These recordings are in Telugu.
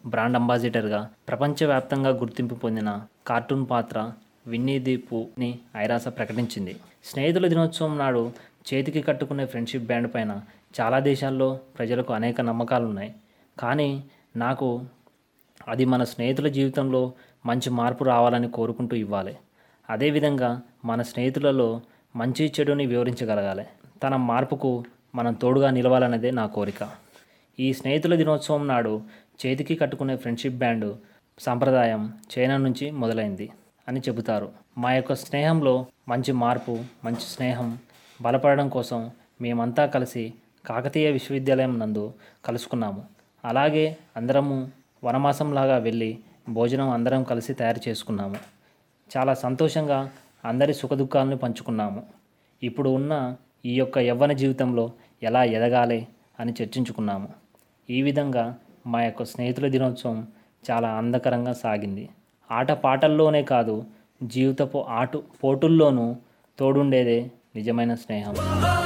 బ్రాండ్ అంబాసిడర్గా ప్రపంచవ్యాప్తంగా గుర్తింపు పొందిన కార్టూన్ పాత్ర విన్నీ ది పూని ఐరాస ప్రకటించింది స్నేహితుల దినోత్సవం నాడు చేతికి కట్టుకునే ఫ్రెండ్షిప్ బ్యాండ్ పైన చాలా దేశాల్లో ప్రజలకు అనేక నమ్మకాలు ఉన్నాయి కానీ నాకు అది మన స్నేహితుల జీవితంలో మంచి మార్పు రావాలని కోరుకుంటూ ఇవ్వాలి అదేవిధంగా మన స్నేహితులలో మంచి చెడుని వివరించగలగాలి తన మార్పుకు మనం తోడుగా నిలవాలన్నదే నా కోరిక ఈ స్నేహితుల దినోత్సవం నాడు చేతికి కట్టుకునే ఫ్రెండ్షిప్ బ్యాండ్ సాంప్రదాయం చైనా నుంచి మొదలైంది అని చెబుతారు మా యొక్క స్నేహంలో మంచి మార్పు మంచి స్నేహం బలపడడం కోసం మేమంతా కలిసి కాకతీయ విశ్వవిద్యాలయం నందు కలుసుకున్నాము అలాగే అందరము వనమాసంలాగా వెళ్ళి భోజనం అందరం కలిసి తయారు చేసుకున్నాము చాలా సంతోషంగా అందరి సుఖదుఖాలను పంచుకున్నాము ఇప్పుడు ఉన్న ఈ యొక్క యవ్వన జీవితంలో ఎలా ఎదగాలి అని చర్చించుకున్నాము ఈ విధంగా మా యొక్క స్నేహితుల దినోత్సవం చాలా ఆనందకరంగా సాగింది ఆట పాటల్లోనే కాదు జీవితపు ఆటు పోటుల్లోనూ తోడుండేదే నిజమైన స్నేహం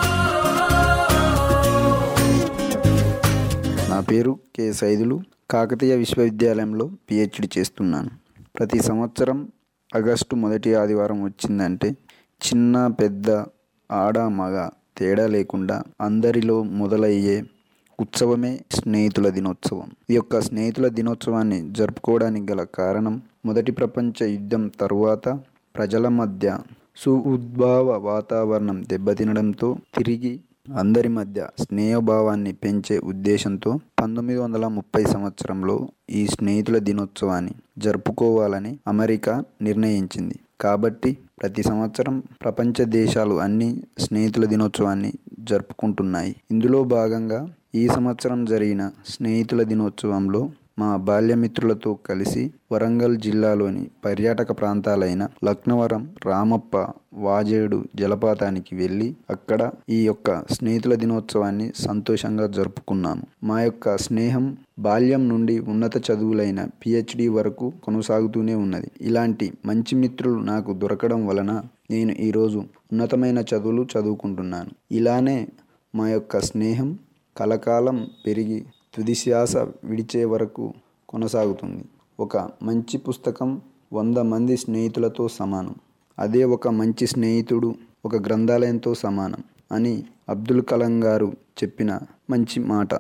నా పేరు కె సైదులు కాకతీయ విశ్వవిద్యాలయంలో పిహెచ్డి చేస్తున్నాను ప్రతి సంవత్సరం ఆగస్టు మొదటి ఆదివారం వచ్చిందంటే చిన్న పెద్ద ఆడ మగ తేడా లేకుండా అందరిలో మొదలయ్యే ఉత్సవమే స్నేహితుల దినోత్సవం ఈ యొక్క స్నేహితుల దినోత్సవాన్ని జరుపుకోవడానికి గల కారణం మొదటి ప్రపంచ యుద్ధం తరువాత ప్రజల మధ్య సుఉద్భావ వాతావరణం దెబ్బతినడంతో తిరిగి అందరి మధ్య స్నేహభావాన్ని పెంచే ఉద్దేశంతో పంతొమ్మిది వందల ముప్పై సంవత్సరంలో ఈ స్నేహితుల దినోత్సవాన్ని జరుపుకోవాలని అమెరికా నిర్ణయించింది కాబట్టి ప్రతి సంవత్సరం ప్రపంచ దేశాలు అన్ని స్నేహితుల దినోత్సవాన్ని జరుపుకుంటున్నాయి ఇందులో భాగంగా ఈ సంవత్సరం జరిగిన స్నేహితుల దినోత్సవంలో మా బాల్యమిత్రులతో కలిసి వరంగల్ జిల్లాలోని పర్యాటక ప్రాంతాలైన లక్నవరం రామప్ప వాజేడు జలపాతానికి వెళ్ళి అక్కడ ఈ యొక్క స్నేహితుల దినోత్సవాన్ని సంతోషంగా జరుపుకున్నాము మా యొక్క స్నేహం బాల్యం నుండి ఉన్నత చదువులైన పిహెచ్డి వరకు కొనసాగుతూనే ఉన్నది ఇలాంటి మంచి మిత్రులు నాకు దొరకడం వలన నేను ఈరోజు ఉన్నతమైన చదువులు చదువుకుంటున్నాను ఇలానే మా యొక్క స్నేహం కలకాలం పెరిగి తుది శ్వాస విడిచే వరకు కొనసాగుతుంది ఒక మంచి పుస్తకం వంద మంది స్నేహితులతో సమానం అదే ఒక మంచి స్నేహితుడు ఒక గ్రంథాలయంతో సమానం అని అబ్దుల్ కలాం గారు చెప్పిన మంచి మాట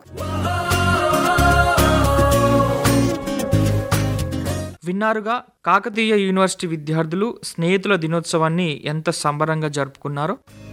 విన్నారుగా కాకతీయ యూనివర్సిటీ విద్యార్థులు స్నేహితుల దినోత్సవాన్ని ఎంత సంబరంగా జరుపుకున్నారో